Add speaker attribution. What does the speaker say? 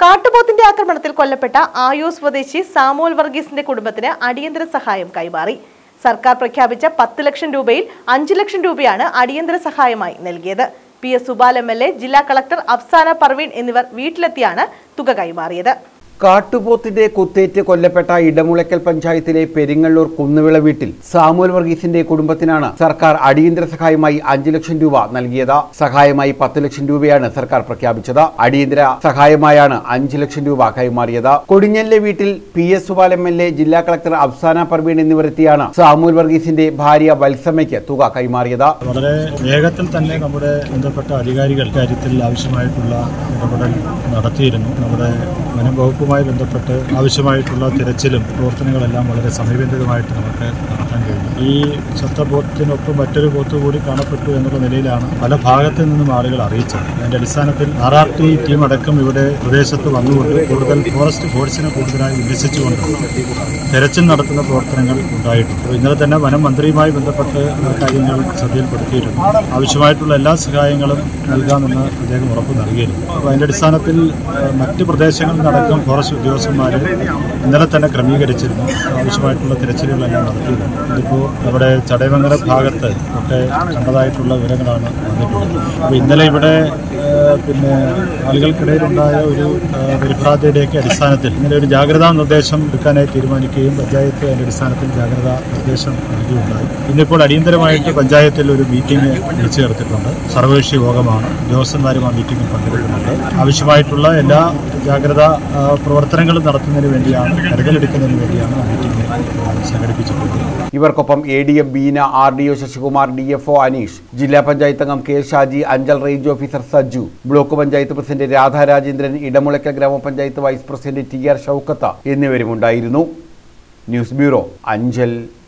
Speaker 1: കാട്ടുപോത്തിന്റെ ആക്രമണത്തിൽ കൊല്ലപ്പെട്ട ആയൂർ സ്വദേശി സാമുവൽ വർഗീസിന്റെ കുടുംബത്തിന് അടിയന്തര സഹായം കൈമാറി സർക്കാർ പ്രഖ്യാപിച്ച പത്ത് ലക്ഷം രൂപയിൽ അഞ്ചു ലക്ഷം രൂപയാണ് അടിയന്തര സഹായമായി നൽകിയത് P S Subal M L A ജില്ലാ കളക്ടർ അഫ്സാന പർവീൺ എന്നിവർ വീട്ടിലെത്തിയാണ് തുക കൈമാറിയത്
Speaker 2: കാട്ടുപോത്തിന്റെ കുത്തേറ്റ് കൊല്ലപ്പെട്ട ഇടമുളയ്ക്കൽ പഞ്ചായത്തിലെ പെരിങ്ങള്ളൂർ കുന്നുവിള വീട്ടിൽ സാമുവൽ വർഗീസിന്റെ കുടുംബത്തിനാണ് സർക്കാർ അടിയന്തര സഹായമായി അഞ്ചു ലക്ഷം രൂപ നൽകിയത് സഹായമായി പത്ത് ലക്ഷം രൂപയാണ് സർക്കാർ പ്രഖ്യാപിച്ചത് അടിയന്തര സഹായമായാണ് അഞ്ചു ലക്ഷം രൂപ കൈമാറിയത് കൊടിഞ്ഞല്ലെ വീട്ടിൽ P S Subal M L A ജില്ലാ കളക്ടർ അഫ്സാന പർവീൺ എന്നിവരെത്തിയാണ് സാമുവൽ വർഗീസിന്റെ ഭാര്യ വത്സമ്മയ്ക്ക് തുക കൈമാറിയത്
Speaker 3: വളരെ വേഗത്തിൽ തന്നെ നമ്മുടെ ബന്ധപ്പെട്ട അധികാരികൾ കാര്യത്തിൽ ആവശ്യമായിട്ടുള്ള ഇടപെടൽ നടത്തിയിരുന്നു നമ്മുടെ വനം വകുപ്പുമായി ബന്ധപ്പെട്ട് ആവശ്യമായിട്ടുള്ള തിരച്ചിലും പ്രവർത്തനങ്ങളെല്ലാം വളരെ സമയബന്ധിതമായിട്ട് നമുക്ക് നടത്താൻ കഴിഞ്ഞു ഈ ചത്ത പോത്തിനൊപ്പം മറ്റൊരു പോത്ത് കൂടി കാണപ്പെട്ടു എന്നുള്ള നിലയിലാണ് പല ഭാഗത്തു നിന്നും ആളുകൾ അറിയിച്ചത് അതിന്റെ അടിസ്ഥാനത്തിൽ ആർ ആർ ടി ടീം അടക്കം ഇവിടെ പ്രദേശത്ത് വന്നുകൊണ്ട് കൂടുതൽ ഫോറസ്റ്റ് ഫോഴ്സിനെ കൂടുതലായി വിന്യസിച്ചുകൊണ്ട് തെരച്ചിൽ നടത്തുന്ന പ്രവർത്തനങ്ങൾ ഉണ്ടായിട്ടുണ്ട് അപ്പോൾ ഇന്നലെ തന്നെ വനം മന്ത്രിയുമായി ബന്ധപ്പെട്ട് ആ കാര്യങ്ങൾ ശ്രദ്ധയിൽപ്പെടുത്തിയിരുന്നു ആവശ്യമായിട്ടുള്ള എല്ലാ സഹായങ്ങളും നൽകാമെന്ന് അദ്ദേഹം ഉറപ്പ് നൽകിയിരുന്നു അപ്പോൾ അതിൻ്റെ അടിസ്ഥാനത്തിൽ ഏഹ്, മറ്റ് പ്രദേശങ്ങളിൽ നടക്കം ഫോറസ്റ്റ് ഉദ്യോഗസ്ഥന്മാർ ഇന്നലെ തന്നെ ക്രമീകരിച്ചിരുന്നു ആവശ്യമായിട്ടുള്ള തിരച്ചിലുകളെല്ലാം നടത്തിയിരുന്നു ഇതിപ്പോൾ നമ്മുടെ ചടയമംഗല ഭാഗത്ത് ഒക്കെ കണ്ടതായിട്ടുള്ള വിവരങ്ങളാണ് വന്നിട്ടുള്ളത് അപ്പോൾ ഇന്നലെ ഇവിടെ ഏഹ്, പിന്നെ ആളുകൾക്കിടയിലുണ്ടായ ഒരു ഏഹ്, പരിഭ്രാന്തിയുടെയൊക്കെ അടിസ്ഥാനത്തിൽ ഇന്നലെ ഒരു ജാഗ്രതാ നിർദ്ദേശം എടുക്കാനായി തീരുമാനിക്കുകയും പഞ്ചായത്ത് അതിന്റെ അടിസ്ഥാനത്തിൽ ജാഗ്രതാ നിർദ്ദേശം നൽകുകയുണ്ടായി ഇന്നിപ്പോൾ അടിയന്തരമായിട്ട് പഞ്ചായത്തിൽ ഒരു മീറ്റിംഗ് വിളിച്ചു ചേർത്തിട്ടുണ്ട് സർവകക്ഷി യോഗമാണ് ഉദ്യോഗസ്ഥന്മാരും ആ മീറ്റിംഗിൽ പങ്കെടുക്കുന്നുണ്ട് ആവശ്യമായിട്ടുള്ള എല്ലാ ജാഗ്രതാ ആ, പ്രവർത്തനങ്ങളും നടത്തുന്നതിന് വേണ്ടിയാണ് കരുതലെടുക്കുന്നതിന് വേണ്ടിയാണ് ആ മീറ്റിംഗ് സംഘടിപ്പിച്ചിട്ടുള്ളത്
Speaker 2: ഇവർക്കൊപ്പം A D M Beena R D O Sasikumar D F O Anish ജില്ലാ പഞ്ചായത്ത് അംഗം K Shaji Anchal range officer Sajju block panchayat president Radha Rajendran ഇടമുളയ്ക്കൽ ഗ്രാമപഞ്ചായത്ത് vice president T R Shoukath എന്നിവരും ഉണ്ടായിരുന്നു ന്യൂസ് ബ്യൂറോ അഞ്ചൽ